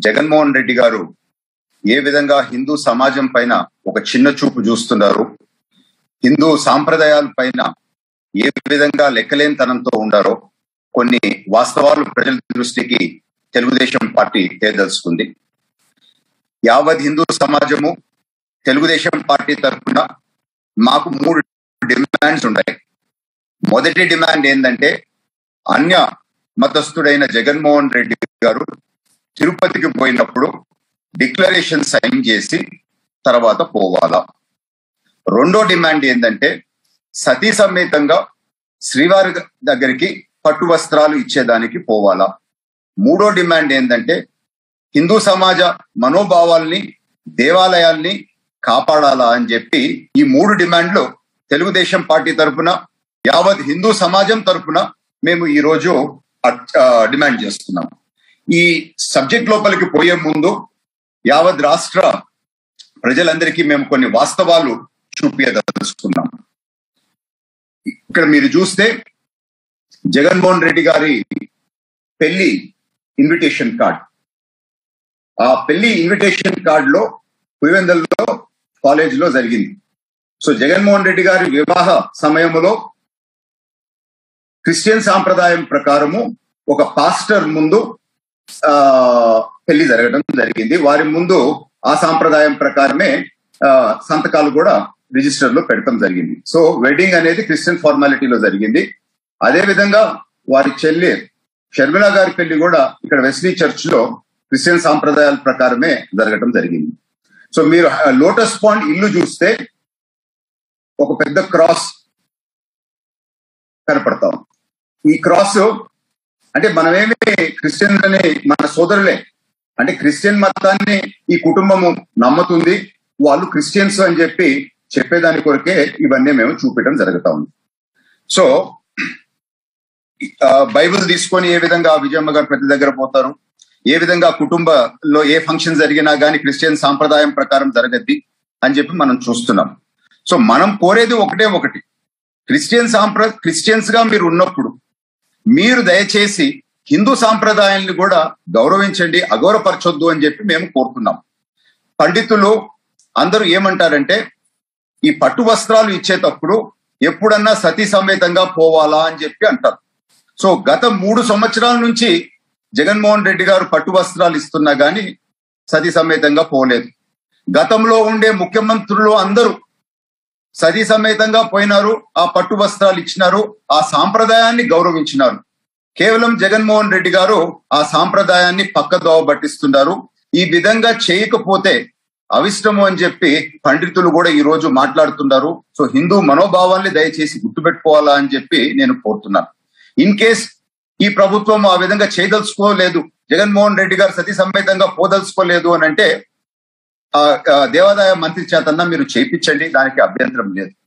జగన్మోహన్ రెడ్డి గారు ఏ విధంగా హిందూ సమాజం పైన ఒక చిన్న చూపు చూస్తున్నారు హిందూ సాంప్రదాయాల పైన ఏ విధంగా లెక్కలేనితనంతో ఉండారో కొన్ని వాస్తవాలు ప్రజల దృష్టికి తెలుగుదేశం పార్టీ తేదలుచుకుంది యావత్ హిందూ సమాజము తెలుగుదేశం పార్టీ తరఫున మాకు మూడు డిమాండ్స్ ఉన్నాయి మొదటి డిమాండ్ ఏంటంటే అన్య మతస్థుడైన జగన్మోహన్ రెడ్డి గారు తిరుపతికి పోయినప్పుడు డిక్లరేషన్ సైన్ చేసి తర్వాత పోవాలా రెండో డిమాండ్ ఏంటంటే సతీ సమేతంగా శ్రీవారి దగ్గరికి పట్టు వస్త్రాలు ఇచ్చేదానికి పోవాలా మూడో డిమాండ్ ఏంటంటే హిందూ సమాజ మనోభావాల్ని దేవాలయాల్ని కాపాడాలా అని చెప్పి ఈ మూడు డిమాండ్లు తెలుగుదేశం పార్టీ తరఫున యావత్ హిందూ సమాజం తరఫున మేము ఈ రోజు డిమాండ్ చేస్తున్నాం ఈ సబ్జెక్ట్ లోపలికి పోయే ముందు యావత్ రాష్ట్ర ప్రజలందరికీ మేము కొన్ని వాస్తవాలు చూపించదలుచుకున్నాం ఇక్కడ మీరు చూస్తే జగన్మోహన్ రెడ్డి గారి పెళ్లి ఇన్విటేషన్ కార్డ్ ఆ పెళ్లి ఇన్విటేషన్ కార్డ్ లో పులివెందల్లో కాలేజ్ లో జరిగింది సో జగన్మోహన్ రెడ్డి గారి వివాహ సమయంలో క్రిస్టియన్ సాంప్రదాయం ప్రకారము ఒక పాస్టర్ ముందు ఆ పెళ్లి జరగడం జరిగింది వారి ముందు ఆ సాంప్రదాయం ప్రకారమే ఆ, సంతకాలు కూడా రిజిస్టర్ లో పెడతాం జరిగింది సో వెడ్డింగ్ అనేది క్రిస్టియన్ ఫార్మాలిటీలో జరిగింది అదే విధంగా వారి చెల్లి షర్మిల గారి పెళ్లి కూడా ఇక్కడ వెస్లీ చర్చ్ లో క్రిస్టియన్ సాంప్రదాయాల ప్రకారమే జరగటం జరిగింది సో మీరు లోటస్ పాండ్ ఇల్లు చూస్తే ఒక పెద్ద క్రాస్ కనపడతాం ఈ క్రాస్ అంటే మనమేమి క్రిస్టియన్ అనే మన సోదరులే అంటే క్రిస్టియన్ మతాన్ని ఈ కుటుంబము నమ్ముతుంది వాళ్ళు క్రిస్టియన్స్ అని చెప్పి చెప్పేదాని కొరకే ఇవన్నీ మేము చూపించడం జరుగుతా ఉంది సో ఆ, బైబిల్ తీసుకొని ఏ విధంగా విజయమ్మ గారు ప్రతి దగ్గర పోతారు ఏ విధంగా కుటుంబంలో ఏ ఫంక్షన్ జరిగినా గానీ క్రిస్టియన్ సాంప్రదాయం ప్రకారం జరగద్ది అని చెప్పి మనం చూస్తున్నాం సో మనం కోరేది ఒకటే ఒకటి క్రిస్టియన్ సాంప్ర క్రిస్టియన్స్ గా మీరు ఉన్నప్పుడు మీరు దయచేసి హిందూ సాంప్రదాయాల్ని కూడా గౌరవించండి అగౌరవపరచొద్దు అని చెప్పి మేము కోరుతున్నాం పండితులు అందరూ ఏమంటారంటే ఈ పట్టు వస్త్రాలు ఇచ్చేటప్పుడు ఎప్పుడన్నా సతీ సమేతంగా పోవాలా అని చెప్పి అంటారు సో గత మూడు సంవత్సరాల నుంచి జగన్మోహన్ రెడ్డి గారు పట్టు వస్త్రాలు ఇస్తున్నా గానీ సతీ సమేతంగా పోలేదు గతంలో ఉండే ముఖ్యమంత్రులు అందరూ సతీ సమేతంగా పోయినారు ఆ పట్టు వస్త్రాలు ఇచ్చినారు ఆ సాంప్రదాయాన్ని గౌరవించినారు కేవలం జగన్మోహన్ రెడ్డి గారు ఆ సాంప్రదాయాన్ని పక్కదోవ పట్టిస్తున్నారు ఈ విధంగా చేయకపోతే అవిష్టము అని చెప్పి పండితులు కూడా ఈ రోజు మాట్లాడుతున్నారు సో హిందూ మనోభావాల్ని దయచేసి గుర్తుపెట్టుకోవాలా అని చెప్పి నేను కోరుతున్నాను ఇన్ కేస్ ఈ ప్రభుత్వం ఆ విధంగా చేయదలుచుకోలేదు జగన్మోహన్ రెడ్డి గారు సతీ సమేతంగా పోదలుచుకోలేదు అని అంటే ఆ ఆ దేవాదాయ మంత్రి చేతన్నా మీరు చేయించండి దానికి అభ్యంతరం లేదు